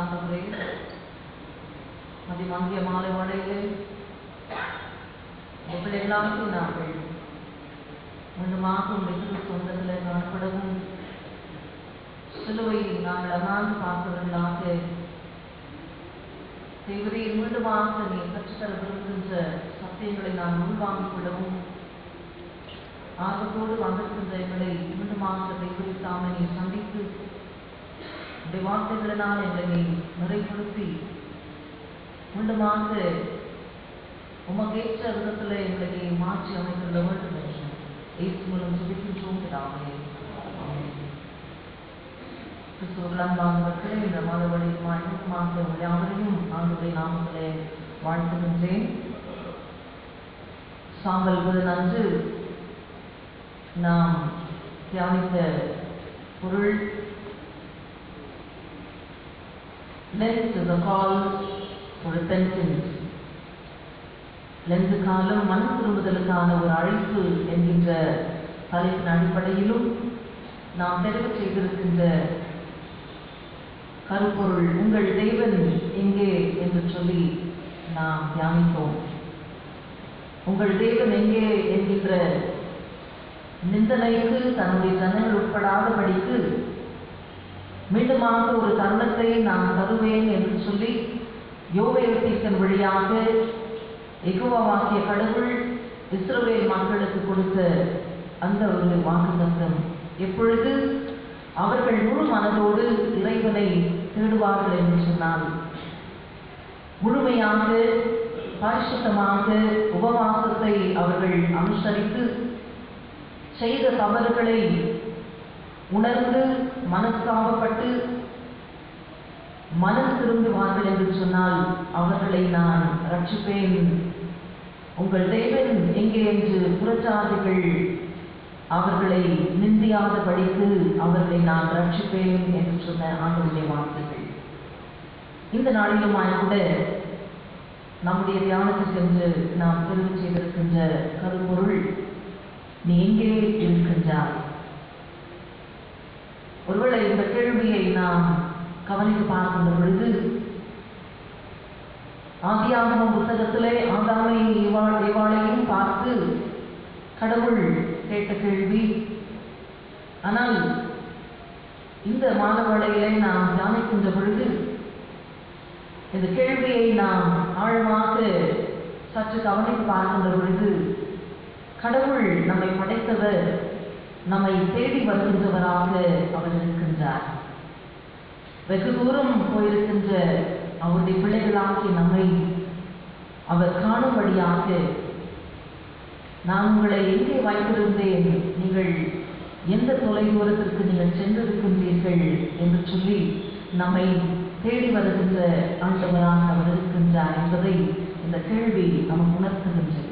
ஆண்டவரே அதிமங்கிய மாலை வேளையிலே உங்கள் எல்லாத்தையும் நாங்கள் மீண்டுமாக உங்கள் சொந்தத்தில் காணப்படவும் சிலுவையை நாங்கள் அண்ணாந்து பார்த்தவர்களாக தேவரே மீண்டுமாக நீ கற்றுத்தர விரும்புகின்ற சத்தியங்களை நான் உள்வாங்கிக் கொள்ளவும் ஆர்வத்தோடு வந்திருக்கின்ற எங்களை மீண்டுமாக தேவரை தாமே நீ சந்தித்து உடைய வார்த்தைகளினால் எங்களை நீ நிறைப்படுத்தி மீண்டுமாக உமக்கேற்ற விதத்தில் எங்களை நீ மாற்றி அமைத்துள்ள வேண்டும் என்று இயேசு மூலம் சுபிக்கின்றோம் பிதாவே ஆமென். கிறிஸ்துவுக்குள் அன்பானவர்களே இந்த மாதவழி மீண்டுமாக உங்கள் யாவரையும் ஆண்டுடைய நாமத்திலே வாழ்த்துகின்றேன் சாம்பல் புதனன்று நாம் தியானித்த பொருள் Lent is a call for repentance. Lent காலம் மன திரும்புதலுக்கான ஒரு அழைப்பு என்கின்ற தலைப்பின் அடிப்படையிலும் நாம் தெரிவு செய்திருக்கின்ற கருப்பொருள் உங்கள் தேவன் எங்கே என்று சொல்லி நாம் தியானித்தோம் உங்கள் தேவன் எங்கே என்கின்ற நிந்தனைக்கு தன்னுடைய ஜனங்கள் உட்படாதபடிக்கு மீண்டுமாக ஒரு தருணத்தை நான் தருவேன் என்று சொல்லி யோவேத்தீசன் வழியாக எகுவாவாக்கிய கடவுள் இஸ்ரவேல் மக்களுக்கு கொடுத்த அந்த ஒரு வாக்குத்தத்தம் எப்பொழுது அவர்கள் முழு மனதோடு இறைவனை தேடுவார்கள் என்று சொன்னால் முழுமையாக பரிசுத்தமாக உபவாசத்தை அவர்கள் அனுசரித்து செய்த தவறுகளை உணர்ந்து மனஸ்தாபப்பட்டு மனம் திரும்புவார்கள் என்று சொன்னால் அவர்களை நான் ரட்சிப்பேன் உங்கள் தேவன் எங்கே என்று புறச்சாதிகள் அவர்களை நிந்தியாதபடிக்கு அவர்களை நான் ரட்சிப்பேன் என்று சொன்ன ஆண்டவருடைய வார்த்தைகள் இந்த நாளிலுமாய் கூட நம்முடைய தியானத்துக்கு சென்று நாம் தெரிவு செய்திருக்கின்ற கருப்பொருள் நீ எங்கே இருக்கின்றாய் ஒருவேளை இந்த கேள்வியை நாம் கவனித்து பார்க்கின்ற பொழுது ஆதியாகம புத்தகத்திலே ஆதாமை ஏவாள் ஏவாளையும் பார்த்து கடவுள் கேட்ட கேள்வி ஆனால் இந்த மாணவர்களிலே நாம் தியானிக்கின்ற பொழுது இந்த கேள்வியை நாம் ஆழமாக சற்று கவனித்து பார்க்கின்ற பொழுது கடவுள் நம்மை படைத்தவர் நம்மை தேடி வருகின்றவராக அவர் இருக்கின்றார் வெகு தூரம் போயிருக்கின்ற அவருடைய பிள்ளைகளாகி நம்மை அவர் காணும்படியாக நான் உங்களை எங்கே வைத்திருந்தேன் நீங்கள் எந்த தொலைதூரத்திற்கு நீங்கள் சென்றிருக்கின்றீர்கள் என்று சொல்லி நம்மை தேடி வருகின்ற ஆண்டவராக அவர் இருக்கின்றார் என்பதை இந்த கேள்வி நமக்கு உணர்த்துகின்றது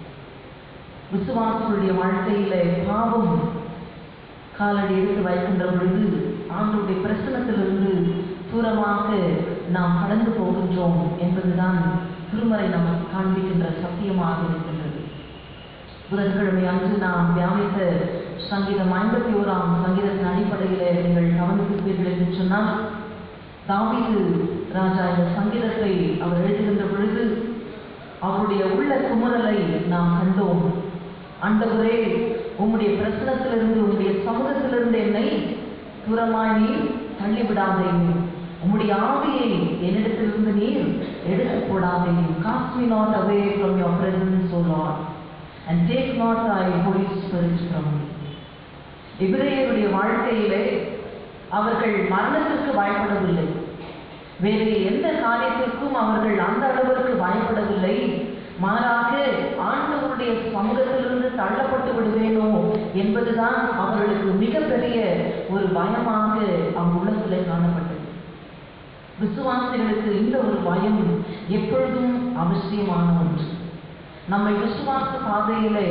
விசுவாசனுடைய வாழ்க்கையில பாவம் காலடி எடுத்து வைக்கின்ற பொழுது ஆண்டுடைய பிரசனத்திலிருந்து தூரமாக நாம் கடந்து போகின்றோம் என்பதுதான் திருமறை நமக்கு காண்பிக்கின்ற சத்தியமாக இருக்கின்றது புதன்கிழமை அன்று நாம் தியானித்த சங்கீதம் ஐம்பத்தி ஓராம் சங்கீதத்தின் அடிப்படையில் நீங்கள் கவனித்திருப்பீர்கள் என்று சொன்னால் தாவீது ராஜா இந்த சங்கீதத்தை அவர் எழுதுகின்ற பொழுது அவருடைய உள்ள குமுறலை நாம் கண்டோம் ஆண்டவரே உம்முடைய பிரசனத்திலிருந்து உம்முடைய சமூகத்திலிருந்து என்னை தூரமாய் நீர் தள்ளிவிடாதே உம்முடைய ஆவியை என்னிடத்திலிருந்து நீர் எடுத்து போடாதே cast me not away from your presence O Lord and take not I Holy Spirit from me இபிரேயருடைய வாழ்க்கையிலே அவர்கள் மரணத்திற்கு பயப்படவில்லை வேறு எந்த காரியத்திற்கும் அவர்கள் அந்த அளவிற்கு பயப்படவில்லை மாறாக ஆண்டவருடைய சமூகத்திலிருந்து தள்ளப்பட்டு விடுவேனோ என்பதுதான் அவர்களுக்கு மிகப்பெரிய ஒரு பயமாக அவங்க உள்ளத்திலே காணப்பட்டது விசுவாசிகளுக்கு இந்த ஒரு பயம் எப்பொழுதும் அவசியமான ஒன்று நம்மை விசுவாச பாதையிலே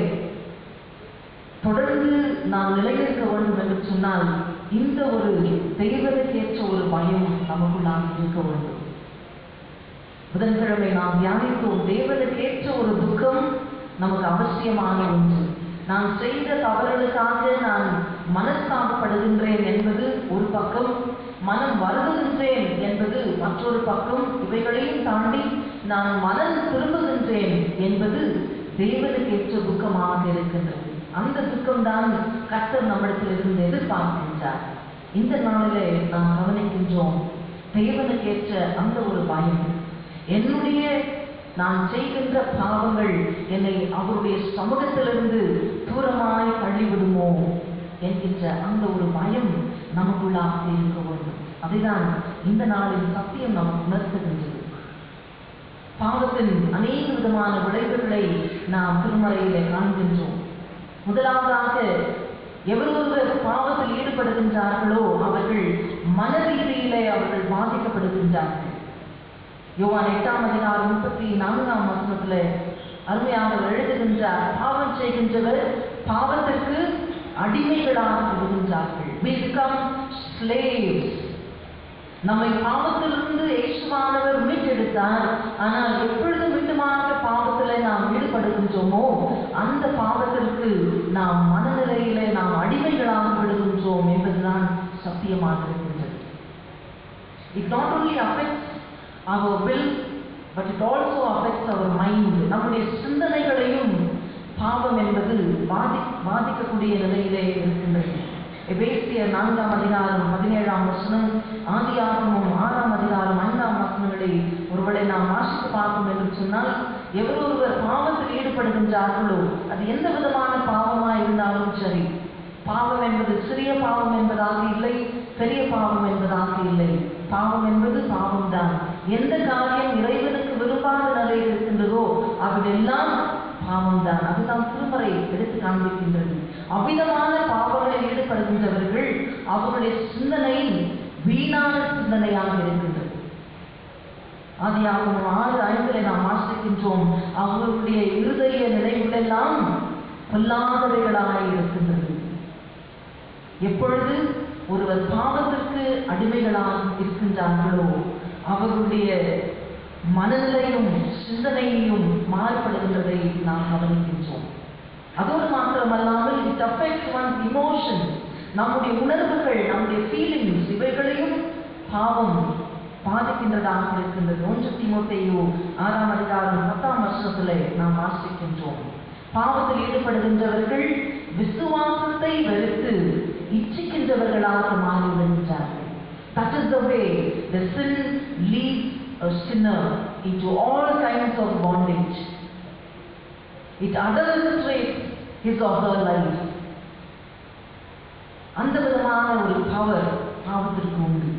தொடர்ந்து நாம் நிலைநிற்க வேண்டும் என்று சொன்னால் இந்த ஒரு தெய்வதற்கேற்ற ஒரு பயம் நமக்குள்ளாக இருக்க வேண்டும் புதன்கிழமை நாம் தியானித்தோம் தேவனுக்கேற்ற ஒரு துக்கம் நமக்கு அவசியமான ஒன்று நான் செய்த தவறுகளுக்காக நான் மனஸ்தாபப்படுகின்றேன் என்பது ஒரு பக்கம் மனம் வருந்துகின்றேன் என்பது மற்றொரு பக்கம் இவைகளையும் தாண்டி நான் மனம் திரும்புகின்றேன் என்பது தேவனுக்கேற்ற துக்கமாக இருக்கின்றது அந்த துக்கம்தான் கர்த்தர் நம்மிடத்திலிருந்து எதிர்பார்க்கின்றார் இந்த நாளிலே நாம் கவனிக்கின்றோம் தேவனுக்கேற்ற அந்த ஒரு பயம் என்னுடைய நான் செய்கின்ற பாவங்கள் என்னை அவருடைய சமூகத்திலிருந்து தூரமாய் தள்ளிவிடுமோ என்கின்ற அந்த ஒரு பயம் நமக்குள்ளாக இருக்க வேண்டும் அதுதான் இந்த நாளின் சத்தியம் நமக்கு உணர்த்துகின்றது பாவத்தின் அநேக விதமான விளைவுகளை நாம் திருமறையிலே காண்கின்றோம் முதலாவதாக எவரொருவர் பாவத்தில் ஈடுபடுகின்றார்களோ அவர்கள் மன ரீதியிலே அவர்கள் பாதிக்கப்படுகின்றார்கள் யோவான் எட்டாம் அதிகாரம் முப்பத்தி நான்காம் வசனத்துல அருமையாக எழுதுகின்றார் பாவம் செய்கின்றவர் பாவத்திற்கு அடிமைகளாக விடுகின்றார்கள் we become slaves நம்மை பாவத்திலிருந்து இயேசுவானவர் மீட்டெடுத்தார் ஆனால் எப்பொழுது மீண்டுமாக பாவத்திலே நாம் ஈடுபடுகின்றோமோ அந்த பாவத்திற்கு நாம் மனநிலையிலே நாம் அடிமைகளாக விடுகின்றோம் என்பதுதான் சத்தியமாக இருக்கின்றது it not only affects our will but it also affects our mind நம்முடைய சிந்தனைகளையும் பாவம் என்பது பாதி பாதிக்கக்கூடிய நிலையிலே இருக்கின்றது எபேசிய நான்காம் அதிகாரம் பதினேழாம் வசனம் ஆதியாகமும் ஆறாம் அதிகாரம் ஐந்தாம் வசனங்களை ஒருவேளை நாம் வாசித்து பார்ப்போம் என்று சொன்னால் எவரொருவர் பாவத்தில் ஈடுபடுகின்றார்களோ அது எந்த விதமான பாவமா இருந்தாலும் சரி பாவம் என்பது சிறிய பாவம் என்பதாக இல்லை பெரிய பாவம் என்பதாக இல்லை பாவம் என்பது பாவம்தான் எந்த காரியம் இறைவனுக்கு விரும்பாத நிலையில் இருக்கின்றதோ அவையெல்லாம் பாவம்தான் அதுதான் திருமறை எடுத்து காண்பிக்கின்றது அவ்விதமான பாவங்களில் ஈடுபடுகின்றவர்கள் அவர்களுடைய சிந்தனை வீணான சிந்தனையாக இருக்கின்றது ஆதியாகவும் ஆறு ஐந்தில் நாம் வாசிக்கின்றோம் அவர்களுடைய இருதய நினைவுகளெல்லாம் பொல்லாதவைகளாக இருக்கின்றது எப்பொழுது ஒருவர் பாவத்திற்கு அடிமைகளாக இருக்கின்றார்களோ அவர்களுடைய மனநிலையும் சிந்தனையும் மாறுபடுகின்றதை நாம் கவனிக்கின்றோம் அதோடு மாத்திரமல்லாமல் இட் அஃபெக்ட்ஸ் ஒன் இமோஷன் நம்முடைய உணர்வுகள் நம்முடைய ஃபீலிங்ஸ் இவைகளையும் பாவம் பாதிக்கின்றதாக இருக்கின்றது ஒன்று தீமோத்தேயோ ஆறாம் அதிகாரம் பத்தாம் வருஷத்திலே நாம் வாசிக்கின்றோம் பாவத்தில் ஈடுபடுகின்றவர்கள் விசுவாசத்தை வெறுத்து இச்சிக்கின்றவர்களாக மாறி வருகின்றார்கள் That is the way the sin leads a sinner into all kinds of bondage. It adulterates his or her life. அந்த விதமான ஒரு பவர் பாவத்திற்கு உண்டு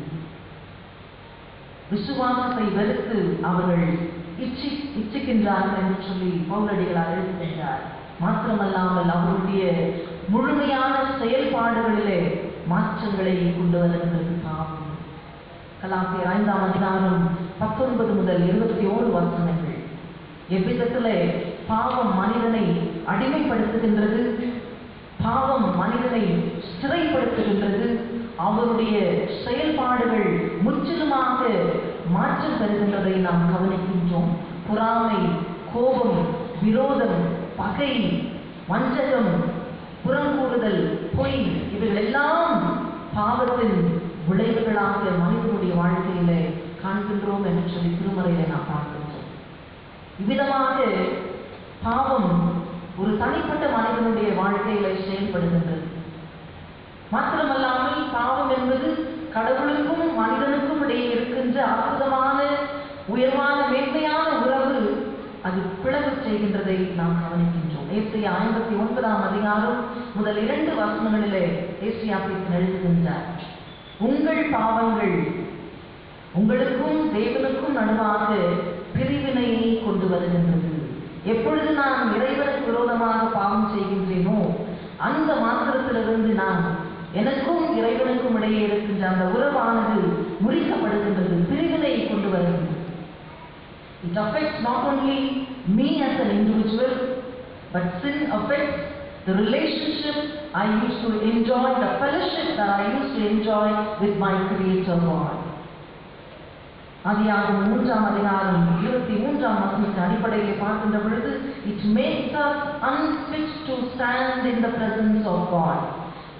விசுவாசத்தை வெறுத்து அவர்கள் இச்சி இச்சிக்கின்றார்கள் என்று சொல்லி பௌரடிகளார் எழுதுகின்றார் மாத்திரமல்லாமல் அவருடைய முழுமையான செயல்பாடுகளிலே மாற்றங்களை கொண்டு வருகிறது பாவம் கலாசியர் ஐந்தாம் அதிகாரம் பத்தொன்பது முதல் இருபத்தி ஓரு வசனங்கள் எவ்விதத்திலே பாவம் மனிதனை அடிமைப்படுத்துகின்றது பாவம் மனிதனை சிறைப்படுத்துகின்றது அவருடைய செயல்பாடுகள் முற்றிலுமாக மாற்றம் பெறுகின்றதை நாம் கவனிக்கின்றோம் பொறாமை கோபம் விரோதம் பகை வஞ்சகம் புறங்கூறுதல் பொய் இவைகள் எல்லாம் பாவத்தின் விளைவுகளாக மனிதனுடைய வாழ்க்கையில காண்கின்றோம் என்று சொல்லி திருமறையில நாம் பார்க்கின்றோம் இவ்விதமாக பாவம் ஒரு தனிப்பட்ட மனிதனுடைய வாழ்க்கையில செயல்படுகின்றது மாத்திரமல்லாமல் பாவம் என்பது கடவுளுக்கும் மனிதனுக்கும் இடையே இருக்கின்ற அற்புதமான உயர்வான மேன்மையான உறவு அது பிளவு செய்கின்றதை நாம் கவனிக்கின்றோம் ஏசியா ஐம்பத்தி ஒன்பதாம் அதிகாரம் முதல் இரண்டு வசனங்களிலே ஏசியா பிரித்து எழுதுகின்றார் உங்கள் பாவங்கள் உங்களுக்கும் தேவனுக்கும் நடுவாக பிரிவினையை கொண்டு வருகின்றது எப்பொழுது நான் இறைவனுக்கு விரோதமாக பாவம் செய்கின்றேனோ அந்த மாத்திரத்திலிருந்து நான் எனக்கும் இறைவனுக்கும் இடையே இருக்கின்ற அந்த உறவானது முறிக்கப்படுகின்றது பிரிவினை கொண்டு வருகின்றது It affects not only me as an individual, but sin affects the relationship I used to enjoy, the fellowship that I used to enjoy with my Creator God. அதிகாரம் மூன்றாம் அதிகாரம் இருபத்தி மூன்றாம் வசனத்தின் அடிப்படையில் பார்க்கின்ற பொழுது it makes us unfit to stand in the presence of God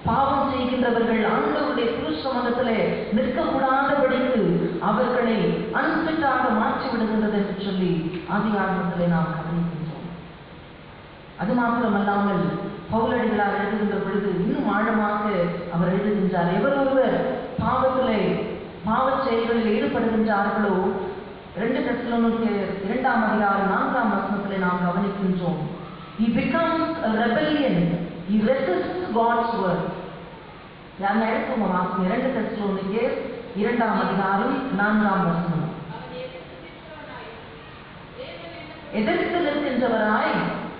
பாவம் செய்கின்றவர்கள் ஆண்டவருடைய திருச்சமூகத்திலே நிற்கக்கூடாதபடிக்கு அவர்களை அன்பிட்டாக மாற்றி விடுகின்றது என்று சொல்லி ஆதி ஆரம்பத்திலே நாம் கவனிக்கின்றோம் அது மாத்திரமல்லாமல் பவுலடிகளார் எழுதுகின்ற பொழுது இன்னும் ஆழமாக அவர் எழுதுகின்றார் எவர் ஒருவர் பாவத்திலே பாவச் செயல்களில் ஈடுபடுகின்றார்களோ இரண்டு டெஸ்லோனுக்கு இரண்டாம் அதிகாரம் நான்காம் வசனத்திலே நாம் கவனிக்கின்றோம் he becomes a rebellion he resists God's word யார் எடுத்துங்க வாசம் இரண்டு டெஸ்லோனுக்கு இரண்டாம் அதிகாரம் நான்காம் வசனம் எதிர்த்து நிற்கின்றவராய்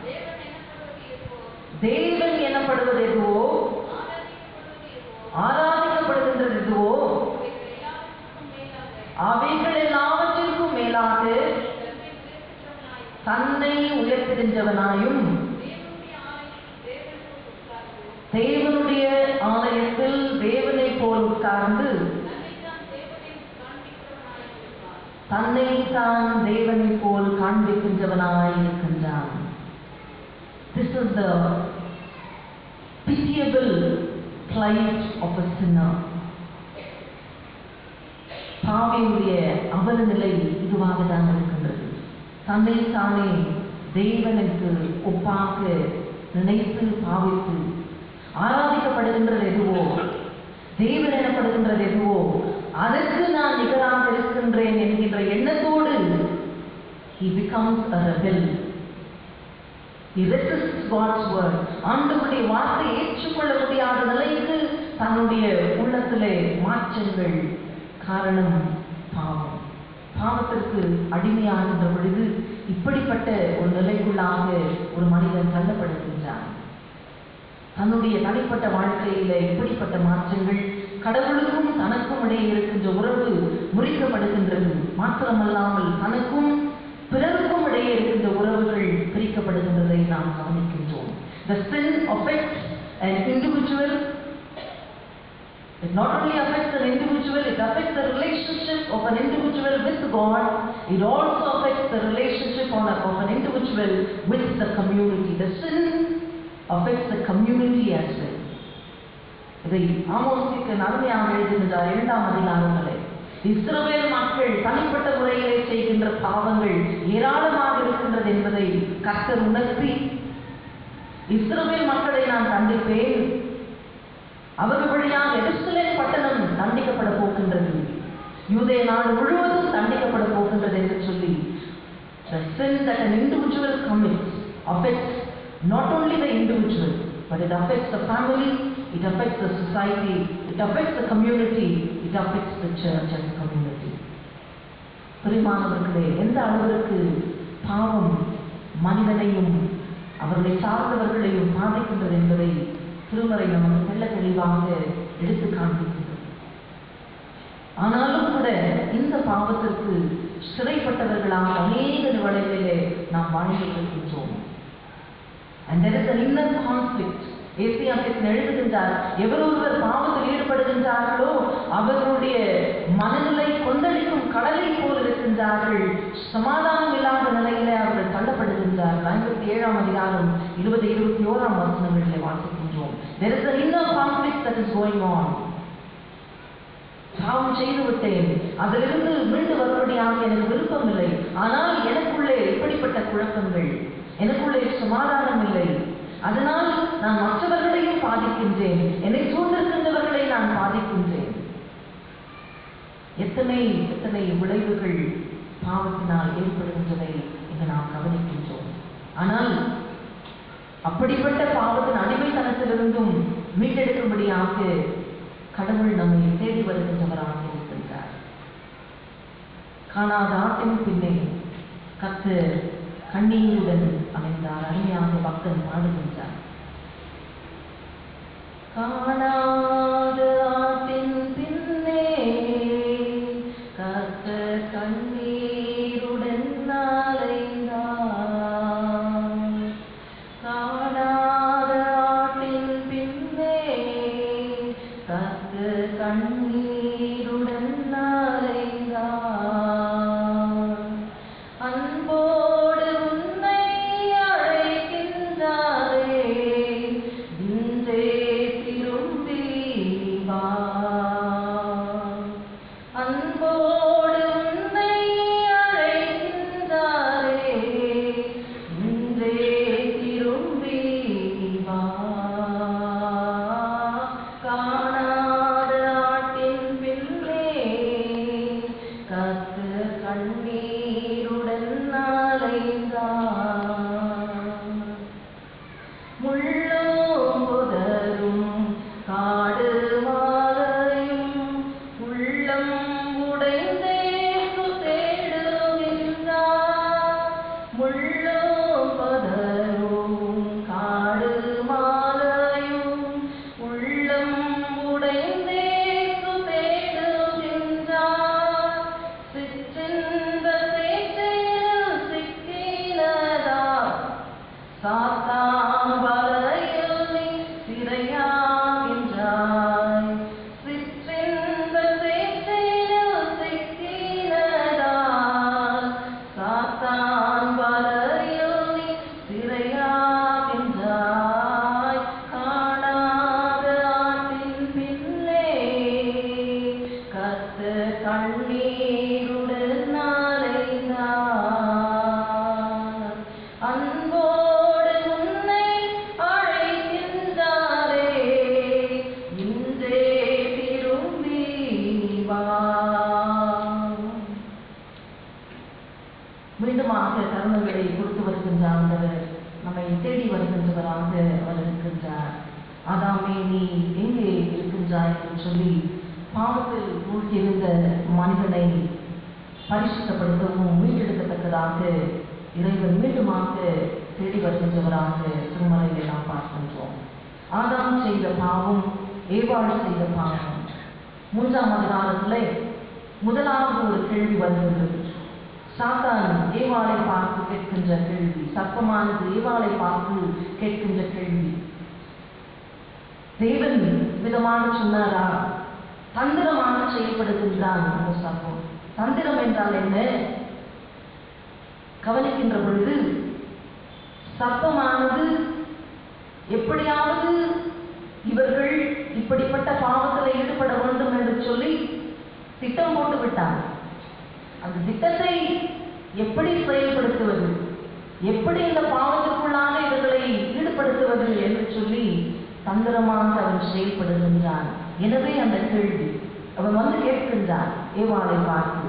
தேவன் எனப்படுவது எதுவோ ஆராதிக்கப்படுகின்றது எதுவோ அவைகள் எல்லாவற்றிற்கும் மேலாக தன்னை உயர்த்துகின்றவனாயும் தேவனுடைய ஆலயத்தில் தேவனை போல் உட்கார்ந்து தன்னை தான் தேவனை போல் காண்பிக்கின்றவனாய் இருக்கின்றான் this is the pitiable plight of a sinner பாவியுடைய அவல நிலை இதுவாக தான் இருக்கின்றது தன்னை தானே தேவனுக்கு ஒப்பாக நினைத்து பாவித்து ஆராதிக்கப்படுகின்றது எதுவோ தேவன் எனப்படுகின்றது எதுவோ அதற்கு நான் நிகராக இருக்கின்றேன் என்கின்ற எண்ணத்தோடு he becomes a rebel he resists God's word ஆண்டவருடைய வார்த்தை ஏற்றுக்கொள்ள முடியாத நிலைக்கு தன்னுடைய உள்ளத்திலே மாற்றங்கள் காரணம் பாவம் பாவத்திற்கு அடிமையாகின்ற பொழுது இப்படிப்பட்ட ஒரு நிலைக்குள்ளாக ஒரு மனிதன் தள்ளப்படுகின்றான் தன்னுடைய தனிப்பட்ட வாழ்க்கையில இப்படிப்பட்ட மாற்றங்கள் கடவுளுக்கும் தனக்கும் இடையே இருக்கின்ற உறவு முறிக்கப்படுகின்றது மாத்திரமல்லாமல் தனக்கும் பிறருக்கும் இடையே இருக்கின்ற உறவுகள் பிரிக்கப்படுகின்றதை நாம் கவனிக்கின்றோம் The sin affects an individual It not only affects an individual, it affects the relationship of an individual with God. It also affects the relationship on a- of an individual with the community. The sin affects the community as well. இதை ஆமோசிக்கு அருமையாக எழுதுகின்றார் இரண்டாம் அதிகாரங்களே இஸ்ரவேல் மக்கள் தனிப்பட்ட முறையிலே செய்கின்ற பாவங்கள் ஏராளமாக இருக்கின்றது என்பதை கர்த்தர் உணர்த்தி இஸ்ரவேல் மக்களை நான் கண்டிப்பேன் அவர்கள் வழியாக எருசலேம் பட்டணம் தண்டிக்கப்பட போகின்றது யூதே நாடு முழுவதும் தண்டிக்கப்பட போகின்றது என்று சொல்லி the sin that an individual commits affects not only the individual but it affects the family it affects the society it affects the community it affects the church as a community பிரிமானவர்களே எந்த அளவிற்கு பாவம் மனிதனையும் அவர்களை சார்ந்தவர்களையும் பாதிக்கின்றது என்பதை திருமறை நமக்கு தெள்ள தெளிவாக எடுத்து காண்பிக்கின்றது ஆனாலும் கூட இந்த பாவத்திற்கு சிறைப்பட்டவர்களாக அநேக நிலைகளிலே நாம் வாழ்ந்து கொள்கின்றோம் And there is an inner conflict. ஏசியாவிற்கு எழுதுகின்றார் எவரொருவர் பாவத்தில் ஈடுபடுகின்றார்களோ அவர்களுடைய மனநிலை கொந்தளிக்கும் கடலை போல் இருக்கின்றார்கள் சமாதானம் இல்லாத நிலையிலே அவர்கள் தள்ளப்படுகின்றார்கள் ஐம்பத்தி ஏழாம் அதிகாரம் இருபது இருபத்தி ஓராம் வசனங்களிலே வாசிக்கின்றோம் there is an inner conflict that is going on பாவம் செய்து விட்டேன் அதிலிருந்து மீண்டு வரும்படியாக எனக்கு விருப்பம் இல்லை ஆனால் எனக்குள்ளே இப்படிப்பட்ட குழப்பங்கள் எனக்குள்ளே சமாதானம் இல்லை அதனால் நான் மற்றவர்களையும் பாதிக்கின்றேன் என்னை சூழ்ந்திருக்கின்றவர்களை நான் பாதிக்கின்றேன் எத்தனை எத்தனை விளைவுகள் பாவத்தினால் ஏற்படுகின்றதை இங்கு நாம் கவனிக்கின்றோம் ஆனால் அப்படிப்பட்ட பாவத்தின் அடிமைத்தனத்திலிருந்தும் மீட்டெடுக்கும்படியாக கடவுள் நம்மை தேடி வருகின்றவராக இருக்கின்றார் காணாத ஆட்டின் பின்னே கத்து கண்ணீருடன் அமைந்தார் அருமையாக பக்தன் பாடுகின்றார் காணாத ஆட்டின் பின்னே கத்த கண்ணீருடன் அலைந்தார் காணாத ஆட்டின் பின்னே கத்த கண்ணீருடன் அலைந்தார் அன்போடு உன்னை அழைக்கின்றாரே இன்றே திரும்ப கத்து கண்ணீருடன் அலைந்தார் முள்ளும் புதரும் காடு மாலையும் உள்ளம் உடைந்தே தேடுகின்றார் முள்ளும் புதரும் காடு மாலையும் உள்ளம் உடைந்தே தேடுகின்றார் சிற்றின்ப சேற்றையில் சிக்கினதா சாத்தான் வலையில் நீ சிறையாகின்றாய் சிற்றின்ப சேற்றினில் சிக்கினதால் சாத்தான் வலையில் நீ சிறையாகின்றாய் காணாத ஆற்றின் பின்னே கத்து கண்ணீருடன் அலைந்தார் அன்போடு உன்னை அழைக்கின்றாரே இன்றே திரும்பி வா மீண்டுமாக தருணங்களை கொடுத்து வருகின்ற ஆண்டவர் நம்மை தேடி வருகின்றவராக அவர் இருக்கின்றார் ஆதாமே நீ எங்கே இருக்கின்றாய் என்று சொல்லி பாவத்தில் மூழ்கியிருந்த மனிதனை பரிசுத்தப்படுத்தவும் மீட்டெடுக்கத்தக்கதாக இறைவன் மீண்டுமாக தேடி வருகின்றவராக திருமலையை நாம் பார்க்கின்றோம் ஆதாம் செய்த பாவம் ஏவாள் செய்த பாவம் மூன்றாம் அதிகாரத்திலே முதலாவது ஒரு கேள்வி வருகின்றது சாத்தான் ஏவாளை பார்த்து கேட்கின்ற கேள்வி சர்ப்பமானது ஏவாளை பார்த்து கேட்கின்ற கேள்வி தேவன் விதமாக சொன்னாரா தந்திரமாக செயல்படுகின்றான் அந்த சர்ப்பம் தந்திரம் என்றால் என்ன கவனிக்கின்ற பொழுது சர்ப்பமானது எப்படியாவது இவர்கள் இப்படிப்பட்ட பாவத்தில் ஈடுபட வேண்டும் என்று சொல்லி திட்டம் போட்டு விட்டார் அந்த திட்டத்தை எப்படி செயல்படுத்துவது எப்படி இந்த பாவத்திற்குள்ளாக இவர்களை ஈடுபடுத்துவது என்று சொல்லி தந்திரமாக அவன் செயல்படுகின்றான் எனவே அந்த கேள்வி அவன் வந்து கேட்கின்றான் ஏவாளை பார்த்து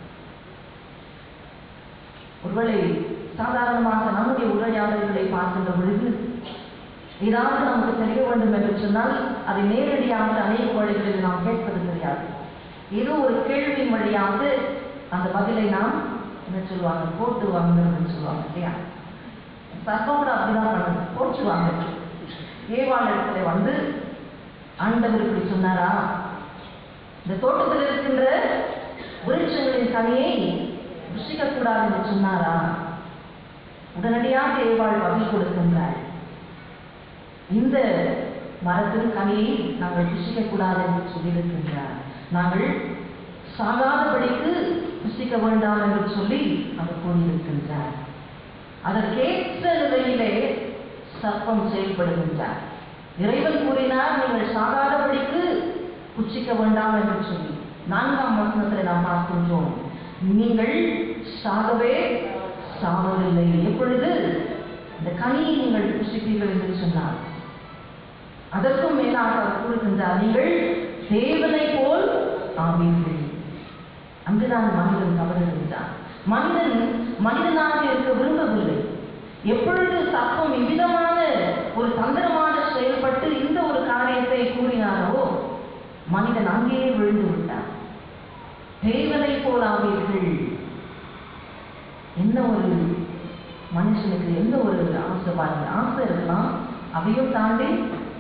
ஒருவேளை சாதாரணமாக நம்முடைய உரையாடல்களை பார்க்கின்ற பொழுது ஏதாவது நமக்கு தெரிய வேண்டும் என்று சொன்னால் அதை நேரடியாக அநேக வழிகளில் நாம் கேட்பது கிடையாது ஏதோ ஒரு கேள்வியின் வழியாக அந்த பதிலை நாம் என்ன சொல்லுவாங்க போட்டு வாங்கணும்னு சொல்லுவாங்க இல்லையா சர்ப்பம் கூட அப்படிதான் பண்ணுது போட்டுவாங்க ஏவாள் இடத்துல வந்து ஆண்டவர் இப்படி சொன்னாரா இந்த தோட்டத்தில் இருக்கின்ற விருட்சங்களின் கனியை ருசிக்கக்கூடாது என்று சொன்னாரா உடனடியாக ஏவாள் பதில் கொடுக்கின்றாள் இந்த மரத்தின் கனியை நாங்கள் புசிக்கக்கூடாது என்று சொல்லியிருக்கின்றார் நாங்கள் சாகாதபடிக்கு புசிக்க வேண்டாம் என்று சொல்லி அவர் கூறியிருக்கின்றார் அதற்கேற்ற நிலையிலே சர்ப்பம் செயல்படுகின்றார் இறைவன் கூறினார் நீங்கள் சாகாதபடிக்கு புசிக்க வேண்டாம் என்று சொல்லி நான்காம் வசனத்தில் நாம் பார்க்கின்றோம் நீங்கள் சாகவே சாவதில்லை எப்பொழுது இந்த கனியை நீங்கள் புசிப்பீர்கள் என்று சொன்னார் அதற்கும் மேலாக அவர் கூறுகின்றார் நீங்கள் தேவனை போல் ஆவீர்கள் அங்குதான் மனிதன் தவறுகின்றான் மனிதன் மனிதனாக இருக்க விரும்பவில்லை எப்பொழுது சர்ப்பம் இவ்விதமான ஒரு தந்திரமாக செயல்பட்டு இந்த ஒரு காரியத்தை கூறினாரோ மனிதன் அங்கேயே விழுந்து விட்டான் தேவனை போல் ஆவீர்கள் என்ன ஒரு மனுஷனுக்கு எந்த ஒரு ஆசை பாருங்க ஆசை இருக்கலாம் அதையும் தாண்டி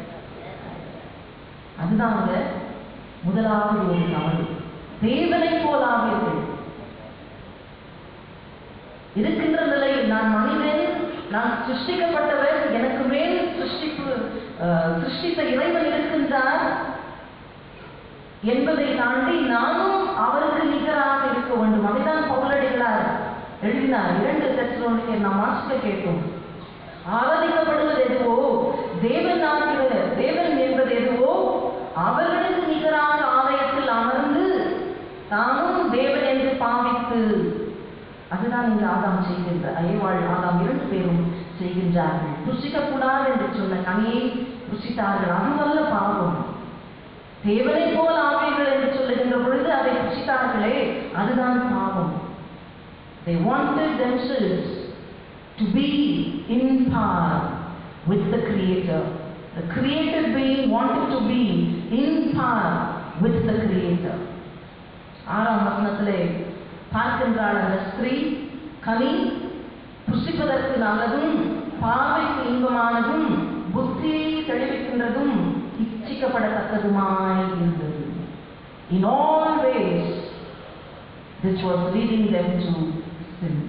அதுதாங்க முதலாவது ஒரு தவறு தேவனை போல் ஆவீர்கள் இருக்கின்ற நிலையில் நான் மனிதன் நான் சிருஷ்டிக்கப்பட்டவர் எனக்கு மேல் சிருஷ்டிப்பு அஹ், சிருஷ்டித்த இறைவன் இருக்கின்றார் என்பதை தாண்டி நானும் அவருக்கு நிகராக இருக்க வேண்டும் அதைதான் பவுலடிகளார் எழுதினார் இரண்டு தச்சுரோனிக்கு நாம் வாசிக்க கேட்டோம் ஆராதிக்கப்படுவது எதுவோ தேவன் ஆகிற தேவன் என்பது எதுவோ அவர்களுக்கு நிகராக ஆலயத்தில் அமர்ந்து தானும் தேவன் என்று பாவித்து அதுதான் இங்கு ஆதாம் செய்கின்ற அயவாள் ஆதாம் இரண்டு பேரும் செய்கின்றார்கள் புசிக்கக்கூடாது என்று சொன்ன கனியை புசித்தார்கள் அதுவல்ல பாவம் தேவனை போல் ஆவீர்கள் என்று சொல்லுகின்ற பொழுது அதை புசித்தார்களே அதுதான் பாவம் they wanted themselves to be in par with the creator the created being wanted to be in par with the creator ஆறாம் வசனத்திலே பார்க்கின்றாள் அந்த ஸ்திரீ கனி புசிப்பதற்கு நல்லதும் பார்வைக்கு இன்பமானதும் புத்தியை தெளிவிக்கின்றதும் இச்சிக்கப்படத்தக்கதுமாய் இருந்தது in all ways this was leading them to sin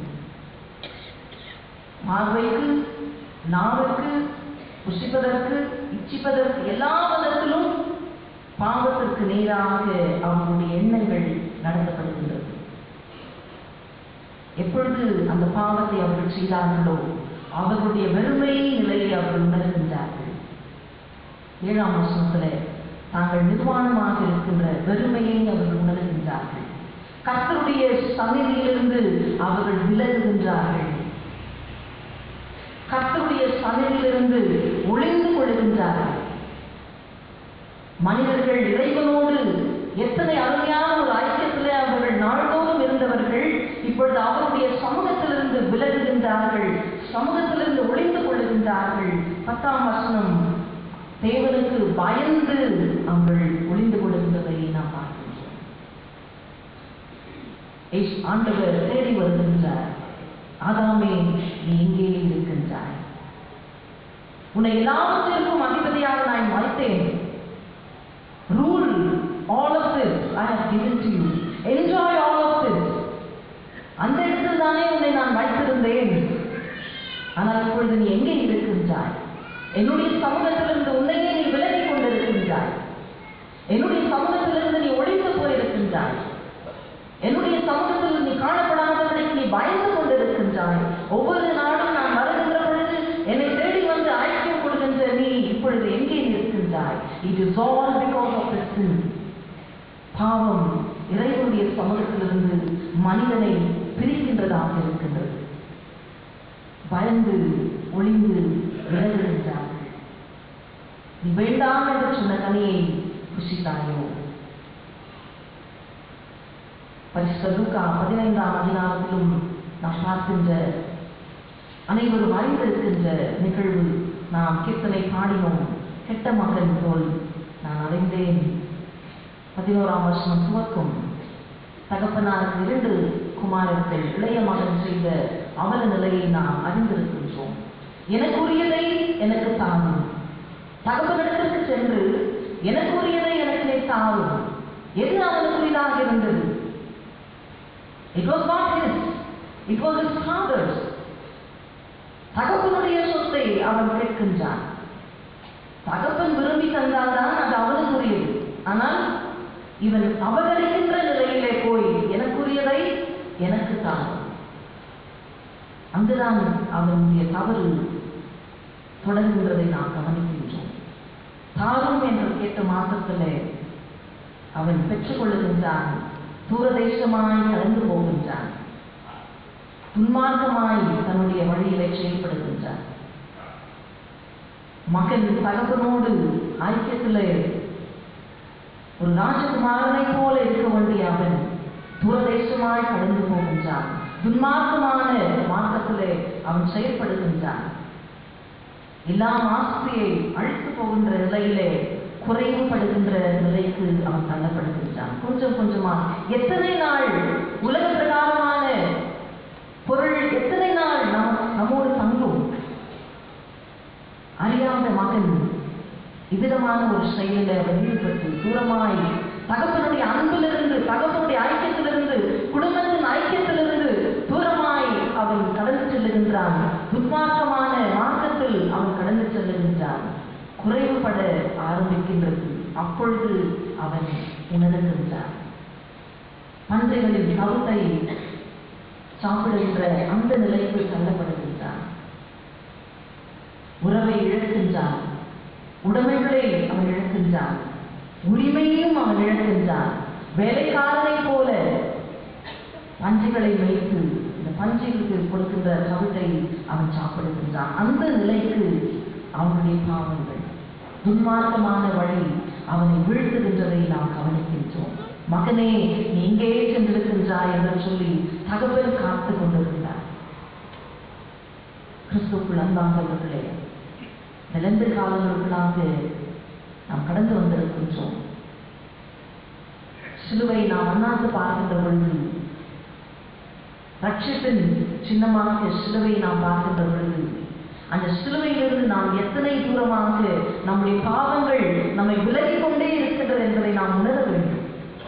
பார்வைக்கு நாவுக்கு புசிப்பதற்கு இச்சிப்பதற்கு எல்லா விதத்திலும் பாவத்திற்கு நேராக அவர்களுடைய எண்ணங்கள் நடத்தப்படுகின்றது எப்பொழுது அந்த பாவத்தை அவர்கள் செய்தார்களோ அவர்களுடைய வெறுமை நிலையை அவர்கள் உணர்கின்றார்கள் ஏழாம் வருஷத்துல தாங்கள் நிர்வாணமாக இருக்கின்ற வெறுமையை அவர்கள் உணர்கின்றார்கள் கர்த்தருடைய சந்நிதியிலிருந்து அவர்கள் விலகுகின்றார்கள் கர்த்தருடைய சந்நிதியிலிருந்து ஒளிந்து கொள்கின்றார்கள் மனிதர்கள் இறைவனோடு எத்தனை அருமையான ஒரு ஐக்கியத்திலே அவர்கள் நாள்தோறும் இருந்தவர்கள் இப்பொழுது அவருடைய சமூகத்திலிருந்து விலகுகின்றார்கள் சமூகத்திலிருந்து ஒளிந்து கொள்ளுகின்றார்கள் பத்தாம் வசனம் தேவனுக்கு பயந்து அவர்கள் ஒளிந்து கொள்கின்றதை நாம் பார்க்கின்றோம் இயேசு ஆண்டவர் தேடி வருகின்றார் ஆதாமே நீ இங்கே இருக்கின்றாய் உன்னை எல்லாவற்றிற்கும் அதிபதியாக நான் வைத்தேன் rule all of this I have given to you enjoy all of this அந்த இடத்தில் தானே உன்னை நான் வைத்திருந்தேன் ஆனால் இப்பொழுது நீ எங்கே இருக்கின்றாய் என்னுடைய சமூகத்திலிருந்து உன்னையே நீ விலகிக் கொண்டிருக்கின்றாய் என்னுடைய சமூகத்திலிருந்து நீ ஒழிந்து போயிருக்கின்றாய் என்னுடைய சமூகத்தில் நீ காணப்படாதவர்களுக்கு நீ பயந்து கொண்டிருக்கின்றாய் ஒவ்வொரு நாளும் நான் வருகின்ற பொழுது என்னை தேடி வந்து ஐக்கியம் கொள்கின்ற நீ இப்பொழுது எங்கே இருக்கின்றாய் it is all because of the sin பாவம் இறைவனுடைய சமூகத்திலிருந்து மனிதனை பிரிக்கின்றதாக இருக்கின்றது பயந்து ஒளிந்து விலகுகின்றார்கள் நீ வேண்டாம் என்று சொன்ன கனியை புசித்தாயோ பரிசுத்த லூக்கா பதினைந்தாம் அதிகாரத்திலும் நாம் பார்க்கின்ற அனைவரும் அறிந்திருக்கின்ற நிகழ்வு நாம் கீர்த்தனை பாடினோம் கெட்ட மகன் போல் நான் அறிந்தேன் பதினோராம் வருஷம் துவக்கும் தகப்பனாருக்கு இரண்டு குமாரர்கள் இளைய மகன் செய்த அவல நிலையை நாம் அறிந்திருக்கின்றோம் எனக்குரியதை எனக்கு தாங்கும் தகப்பனிடத்திற்கு சென்று எனக்குரியதை எனக்கு தாரும் எது அவனுக்குரியதாக இருந்தது it was not his it was his father's தகப்பனுடைய சொத்தை அவன் கேட்கின்றான் தகப்பன் விரும்பி தந்தால்தான் அது அவனுக்குரியது ஆனால் இவன் அபகரிக்கின்ற நிலையிலே போய் எனக்குரியதை எனக்கு தான் அங்குதான் அவனுடைய தவறு தொடர்கின்றதை நாம் கவனிக்கின்றோம் தாரும் என்று கேட்ட மாத்திரத்திலே அவன் பெற்றுக்கொள்ளுகின்றான் தூரதேசமாய் கடந்து போகின்றான் துன்மார்க்கமாய் தன்னுடைய வழியிலே செயல்படுகின்றான் மகன் தகப்பனோடு ஐக்கியத்திலே ஒரு ராஜகுமாரனை போல இருக்க வேண்டிய அவன் தூரதேசமாய் கடந்து போகின்றான் துன்மார்க்கமான மார்க்கத்திலே அவன் செயல்படுகின்றான் எல்லாம் ஆஸ்தியை அழித்து போகின்ற நிலையிலே குறைவுபடுகின்ற நிலைக்கு அவன் தள்ளப்படுகின்றான் கொஞ்சம் கொஞ்சமா எத்தனை நாள் உலக பிரகாரமான பொருள் எத்தனை நாள் நாம் நம்மோடு தங்கும் அறியாத மகன் இவ்விதமான ஒரு செயலில் அவன் ஈடுபட்டு தூரமாய் தகப்பனுடைய அன்பிலிருந்து தகப்பனுடைய ஐக்கியத்திலிருந்து குடும்பத்தின் ஐக்கியத்திலிருந்து தூரமாய் அவன் கடந்து செல்லுகின்றான் துன்மார்க்கமான மார்க்கத்தில் அவன் கடந்து செல்லுகின்றான் குறைவுபட ஆரம்பிக்கின்றது அப்பொழுது அவன் உணர்கின்றான் பன்றிகளின் கருத்தை சாப்பிடுகின்ற அந்த நிலைக்கு தள்ளப்படுகின்றான் உறவை இழக்கின்றான் உடைமைகளை அவன் இழக்கின்றான் உரிமையையும் அவன் இழக்கின்றான் வேலைக்காரனை போல பஞ்சுகளை வைத்து இந்த பஞ்சுகளுக்கு கொடுக்கின்ற கவிதை அவன் சாப்பிடுகின்றான் அந்த நிலைக்கு அவனுடைய பாவங்கள் துன்மார்க்கமான வழி அவனை வீழ்த்துகின்றதை நாம் கவனிக்கின்றோம் மகனே நீ எங்கே சென்றிருக்கின்றாய் வருகிறாய் என்று சொல்லி தகவல் காத்து கொண்டிருந்தார் கிறிஸ்துக்குள் அன்பானவர்களே நிலந்து காலங்களுக்குள்ளாக நாம் கடந்து வந்திருக்கின்றோம் சிலுவை நாம் அண்ணாந்து பார்க்கின்ற பொழுது ரட்சிப்பின் சின்னமாக சிலுவை நாம் பார்க்கின்ற பொழுது அந்த சிலுவையிலிருந்து நாம் எத்தனை தூரமாக நம்முடைய பாவங்கள் நம்மை விலகிக் கொண்டே இருக்கின்றது என்பதை நாம் உணர வேண்டும்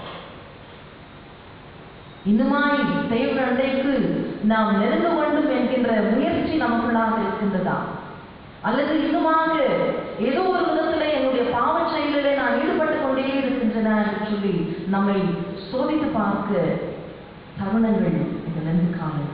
இன்னுமாய் தெய்வ அண்டைக்கு நாம் நெருங்க வேண்டும் என்கின்ற முயற்சி நமக்குள்ளாக இருக்கின்றதா அல்லது இன்னுமாக ஏதோ ஒரு விதத்திலே என்னுடைய பாவச் செயலிலே நான் ஈடுபட்டு கொண்டே இருக்கின்றன என்று சொல்லி நம்மை சோதித்து பார்க்க தருணங்கள் இந்த ரெண்டு காலங்கள்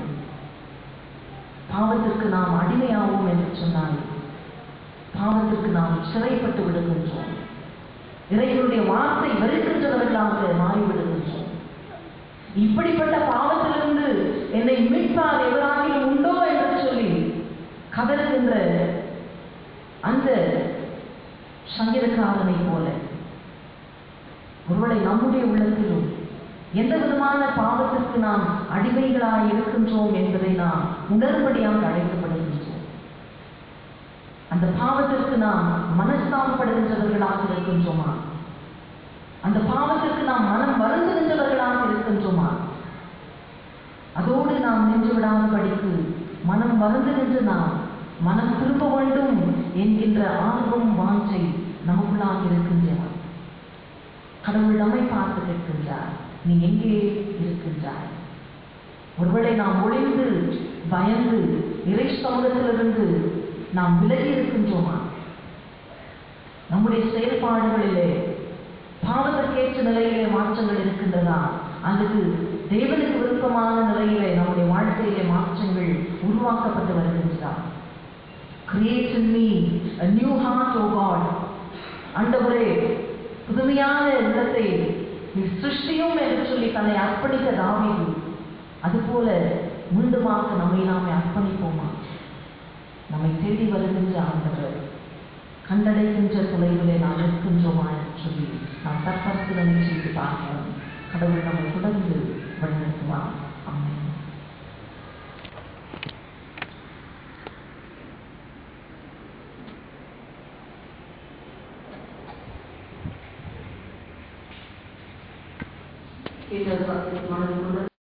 பாவத்திற்கு நாம் அடிமையாவோம் என்று சொன்னால் பாவத்திற்கு நாம் சிறைப்பட்டு விடுகின்றோம் இறைவனுடைய வார்த்தை வெறுக்கின்றவர்களாக மாறிவிடுகின்றோம் இப்படிப்பட்ட பாவத்திலிருந்து என்னை மீட்பார் எவராகிலும் உண்டோ என்று சொல்லி கதறுகின்ற அந்த சங்கீதக்காரனை போல ஒருவேளை நம்முடைய உள்ளத்திலும் எந்த விதமான பாவத்திற்கு நாம் அடிமைகளாய் இருக்கின்றோம் என்பதை நாம் உணர்படியாக அழைக்கப்படுகின்றோம் அந்த பாவத்திற்கு நாம் மனஸ்தாபப்படுகின்றவர்களாக இருக்கின்றோமா அந்த பாவத்திற்கு நாம் மனம் வருந்துகின்றவர்களாக இருக்கின்றோமா அதோடு நாம் நின்று விடாதபடிக்கு மனம் வருந்துகின்ற நாம் மனம் திரும்ப வேண்டும் என்கின்ற ஆர்வம் வாஞ்சை நமக்குள்ளாக இருக்கின்றன கடவுள் நம்மை பார்த்து கேட்கின்றார் நீ எங்கே இருக்கின்றாய் ஒருவேளை நாம் ஒளிந்து பயந்து இறை சமூகத்திலிருந்து நாம் விலகி இருக்கின்றோமா நம்முடைய செயல்பாடுகளிலே பாவத்திற்கேற்ற நிலையிலே மாற்றங்கள் இருக்கின்றதா அல்லது தேவனுக்கு விருப்பமான நிலையிலே நம்முடைய வாழ்க்கையிலே மாற்றங்கள் உருவாக்கப்பட்டு வருகின்றதா create in me a new heart o god ஆண்டவரே புதுமையான உள்ளத்தை நீ சிருஷ்டியும் என்று சொல்லி தன்னை அர்ப்பணித்த தாவீது அதுபோல மீண்டுமாக நம்மை நாமே அர்ப்பணிப்போமா நம்மை தேடி வருகின்ற ஆண்டவர் கண்டடைகின்ற தொலைவிலே நாம் இருக்கின்றோமா என்று சொல்லி நாம் தற்பரிசீலனை செய்து பார்க்கிறோம் கடவுள் நம்மை தொடர்ந்து வழிநடத்துவார் ஆமென் கேட்டது மனதில் கொண்டு